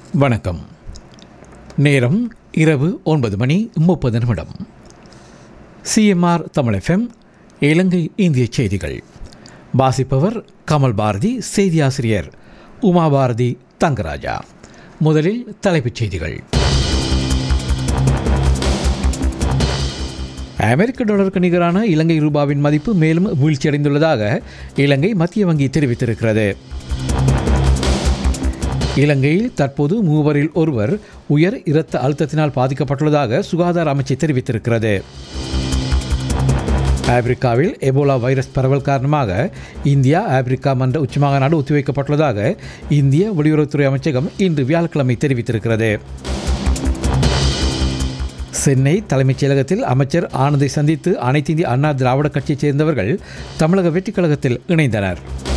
வணக்கம் நேரம் இரவு ஒன்பது மணி முப்பது நிமிடம் சிஎம்ஆர் தமிழ் எஃப்எம் இலங்கை இந்திய செய்திகள் வாசிப்பவர் கமல் பாரதி செய்தியாசிரியர் உமா பாரதி தங்கராஜா முதலில் தலைப்புச் செய்திகள் அமெரிக்க டாலருக்கு நிகரான இலங்கை ரூபாவின் மதிப்பு மேலும் வீழ்ச்சியடைந்துள்ளதாக இலங்கை மத்திய வங்கி தெரிவித்திருக்கிறது இலங்கையில் தற்போது மூவரில் ஒருவர் உயர் இரத்த அழுத்தத்தினால் பாதிக்கப்பட்டுள்ளதாக சுகாதார அமைச்சு தெரிவித்திருக்கிறது ஆப்பிரிக்காவில் எபோலா வைரஸ் பரவல் காரணமாக இந்தியா ஆப்பிரிக்கா மன்ற உச்சிமாநாடு ஒத்திவைக்கப்பட்டுள்ளதாக இந்திய வெளியுறவுத்துறை அமைச்சகம் இன்று வியாழக்கிழமை தெரிவித்திருக்கிறது சென்னை தலைமைச் செயலகத்தில் அமைச்சர் ஆனந்தை சந்தித்து அனைத்து இந்திய அண்ணா திராவிட கட்சியைச் சேர்ந்தவர்கள் தமிழக வெற்றிக் கழகத்தில் இணைந்தனர்